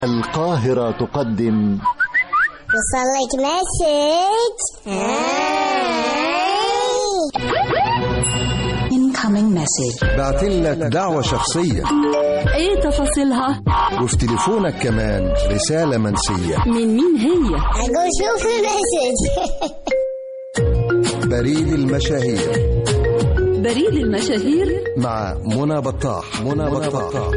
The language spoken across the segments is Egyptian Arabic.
القاهرة تقدم وصل لك مسج incoming message بعتلك دعوة شخصية ايه تفاصيلها وفي تليفونك كمان رسالة منسية من مين هي اقول شوف المسج بريد المشاهير بريد المشاهير مع منى بطاح منى بطاح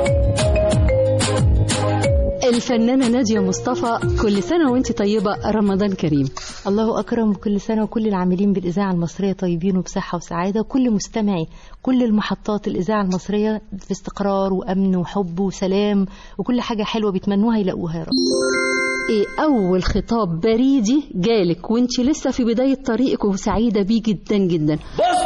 الفنانة نادية مصطفى كل سنة وانت طيبة رمضان كريم الله أكرم كل سنة وكل العاملين بالإذاعة المصرية طيبين وبصحة وسعادة كل مستمعي كل المحطات الإذاعة المصرية في استقرار وأمن وحب وسلام وكل حاجة حلوة بيتمنوها يلاقوها يا رب ايه اول خطاب بريدي جالك وانت لسه في بداية طريقك وسعيدة بيه جدا جدا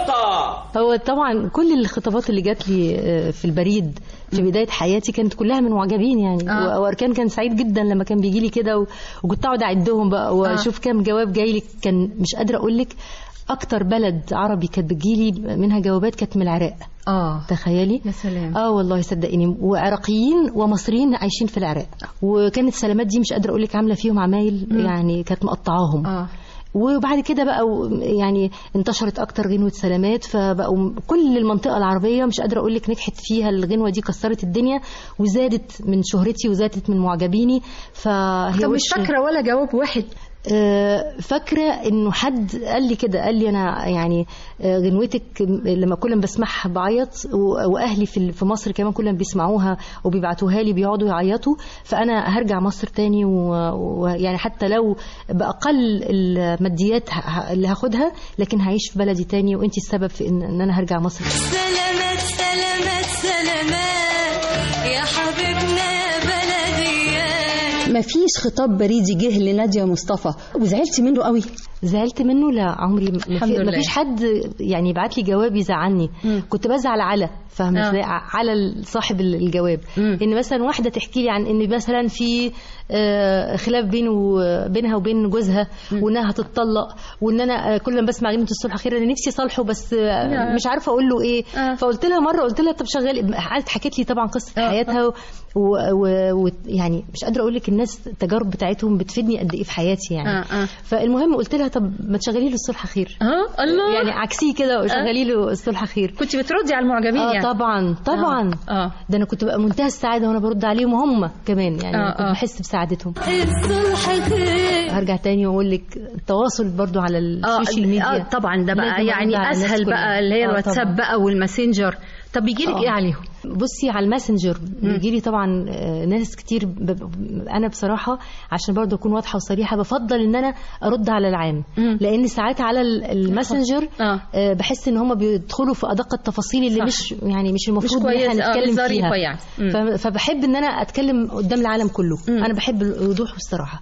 هو طبعا كل الخطابات اللي جات لي آه، في البريد في بداية حياتي كانت كلها من معجبين يعني آه. آه. وأركان كان سعيد جدا لما كان بيجي لي كده و- وكنت أقعد أعدهم بقى وأشوف كام جواب جاي لي كان مش قادرة أقول لك أكتر بلد عربي كانت بتجيلي منها جوابات كانت من العراق اه تخيلي يا سلام. اه والله صدقيني وعراقيين ومصريين عايشين في العراق وكانت السلامات دي مش قادره اقول لك عامله فيهم عمايل يعني كانت مقطعاهم اه وبعد كده بقى يعني انتشرت اكتر غنوه سلامات فبقوا كل المنطقه العربيه مش قادره اقول لك نجحت فيها الغنوه دي كسرت الدنيا وزادت من شهرتي وزادت من معجبيني فهي طب مش وش- فاكرة ولا جواب واحد آه، فاكره انه حد قال لي كده قال لي انا يعني آه، غنوتك لما كل ما بسمعها بعيط و- واهلي في في مصر كمان كل ما بيسمعوها وبيبعتوها لي بيقعدوا يعيطوا فانا هرجع مصر تاني و- ويعني حتى لو باقل الماديات ه- ه- اللي هاخدها لكن هعيش في بلدي تاني وانت السبب في ان إن انا هرجع مصر سلامات سلامات سلامات يا حبيبنا يا بلديات مفيش خطاب بريدي جه لنادية مصطفى وزعلتي منه قوي زعلت منه لا عمري ما الحمد في لله. ما فيش حد يعني يبعت لي جواب يزعلني مم. كنت بزعل على فاهمه آه. ازاي على صاحب الجواب مم. ان مثلا واحده تحكي لي عن ان مثلا في آه، خلاف بينه وبينها وبين جوزها وانها هتتطلق وان انا آه، كل ما بسمع غنيمه الصلح خير انا نفسي صالحه بس آه، مش عارفه اقول له ايه آه. فقلت لها مره قلت لها طب شغالي قعدت حكيت لي طبعا قصه آه. حياتها ويعني مش قادره اقول لك الناس التجارب بتاعتهم بتفيدني قد ايه في حياتي يعني آه، آه. فالمهم قلت لها طب ما تشغلي له الصلح خير اه الله يعني عكسيه كده وشغلي له الصلح خير كنت بتردي على المعجبين اه يعني طبعا طبعا آه، آه. ده انا كنت بقى منتهى السعاده وانا برد عليهم وهم كمان يعني آه، كنت آه. بحس بسعادتهم الصلح خير هرجع تاني واقول لك التواصل برضو على السوشيال ميديا اه طبعا ده بقى لازم أرد يعني على الناس اسهل كلها. بقى اللي هي آه، الواتساب طبعاً. بقى والماسنجر طب بيجي لك آه. ايه عليهم بصي على الماسنجر بيجي لي طبعا آه، ناس كتير ب... ب- انا بصراحه عشان برضه اكون واضحه وصريحه بفضل ان انا ارد على العام مم. لان ساعات على ال- الماسنجر آه. آه، بحس ان هم بيدخلوا في ادق التفاصيل اللي صح. مش يعني مش المفروض مش ان كويس، احنا آه، نتكلم مش ظريفة فيها يعني. مم. ف- فبحب ان انا اتكلم قدام العالم كله مم. انا بحب الوضوح والصراحه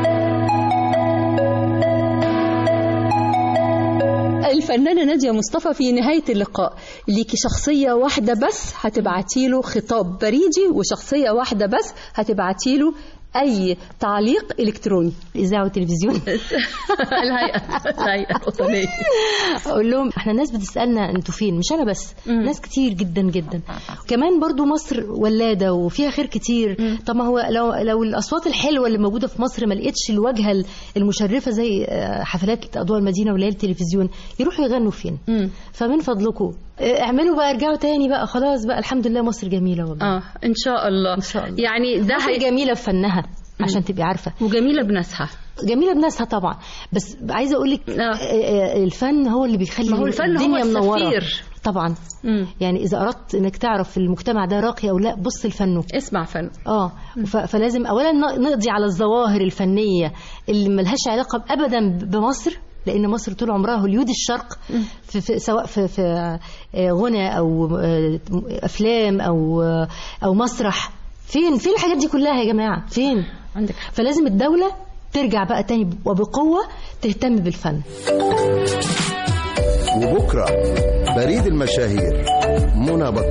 الفنانة نادية مصطفى في نهاية اللقاء ليكي شخصية واحدة بس هتبعتي له خطاب بريدي وشخصية واحدة بس هتبعتي له أي تعليق إلكتروني الاذاعه والتلفزيون الهيئة الهيئة الوطنية اقول لهم احنا الناس بتسالنا انتوا فين مش انا بس مم. ناس كتير جدا جدا كمان برضو مصر ولاده وفيها خير كتير طب ما هو لو لو الاصوات الحلوه اللي موجوده في مصر ما لقيتش الواجهه المشرفه زي آه، حفلات اضواء المدينه وليالي التلفزيون يروحوا يغنوا فين مم. فمن فضلكم آه، اعملوا بقى ارجعوا تاني بقى خلاص بقى الحمد لله مصر جميله والله اه ان شاء الله إن شاء الله. يعني ده مصر هي... جميله بفنها عشان تبقي عارفه وجميلة بناسها جميله بناسها طبعا بس عايزه اقول لك آه. الفن هو اللي بيخلي ما هو الفن هو الدنيا منوره السفير. طبعا مم. يعني اذا اردت انك تعرف المجتمع ده راقي او لا بص لفنه اسمع فن اه ف- فلازم اولا ن- نقضي على الظواهر الفنيه اللي ملهاش علاقه ابدا بمصر لان مصر طول عمرها هوليود الشرق في في سواء في, في آه، غنى او آه، افلام او آه، او مسرح فين فين الحاجات دي كلها يا جماعه فين عندك حق فلازم الدوله ترجع بقى تاني وبقوه تهتم بالفن وبكرة بريد المشاهير منى بطاح